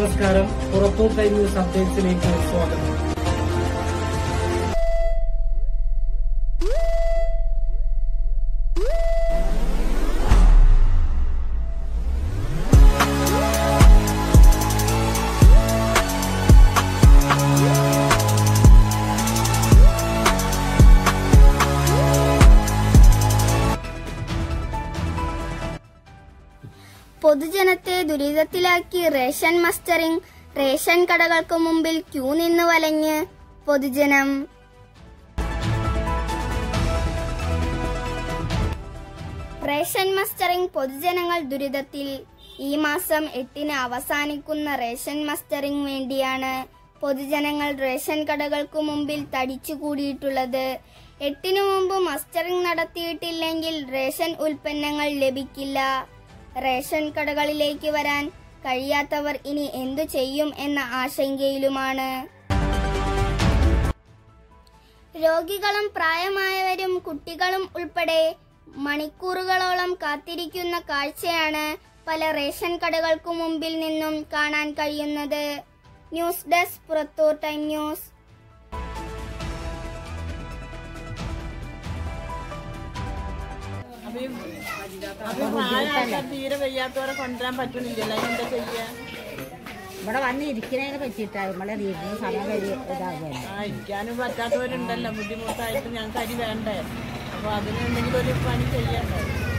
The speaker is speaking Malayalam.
നമസ്കാരം പുറത്തൂർ ടൈം ന്യൂസ് അപ്ഡേറ്റ്സിലേക്ക് സ്വാഗതം പൊതുജനത്തെ ദുരിതത്തിലാക്കി റേഷൻ മസ്റ്ററിംഗ് റേഷൻ കടകൾക്ക് മുമ്പിൽ ക്യൂ നിന്ന് വലഞ്ഞ് പൊതുജനം റേഷൻ മസ്റ്ററിംഗ് പൊതുജനങ്ങൾ ദുരിതത്തിൽ ഈ മാസം എട്ടിന് അവസാനിക്കുന്ന റേഷൻ മസ്റ്ററിംഗ് വേണ്ടിയാണ് പൊതുജനങ്ങൾ റേഷൻ കടകൾക്കു മുമ്പിൽ തടിച്ചുകൂടിയിട്ടുള്ളത് എട്ടിനു മുമ്പ് മസ്റ്ററിംഗ് നടത്തിയിട്ടില്ലെങ്കിൽ റേഷൻ ഉൽപ്പന്നങ്ങൾ ലഭിക്കില്ല റേഷൻ കടകളിലേക്ക് വരാൻ കഴിയാത്തവർ ഇനി എന്തു ചെയ്യും എന്ന ആശങ്കയിലുമാണ് രോഗികളും പ്രായമായവരും കുട്ടികളും ഉൾപ്പെടെ മണിക്കൂറുകളോളം കാത്തിരിക്കുന്ന കാഴ്ചയാണ് പല റേഷൻ കടകൾക്കു മുമ്പിൽ നിന്നും കാണാൻ കഴിയുന്നത് news desk Purathur time news അപ്പൊ ഈ- അപ്പൊ ഈ പ്രായമാൾക്കാർ തീരെ വയ്യാത്തവരെ കൊണ്ടുവരാൻ പറ്റണില്ലല്ലോ അതിനെന്താ ചെയ്യാ ഇവിടെ വന്ന് ഇരിക്കുന്നതിനെ പറ്റിയിട്ടാ നമ്മളെ വീടിന് സമയം കഴി ഇതാകുമല്ലോ ആ ഇരിക്കാനും പറ്റാത്തവരുണ്ടല്ലോ ബുദ്ധിമുട്ടായിട്ട് ഞങ്ങൾക്ക് അരി വേണ്ടേ അപ്പൊ അതിന് എന്തെങ്കിലും ഒരു പണി ചെയ്യണ്ടേ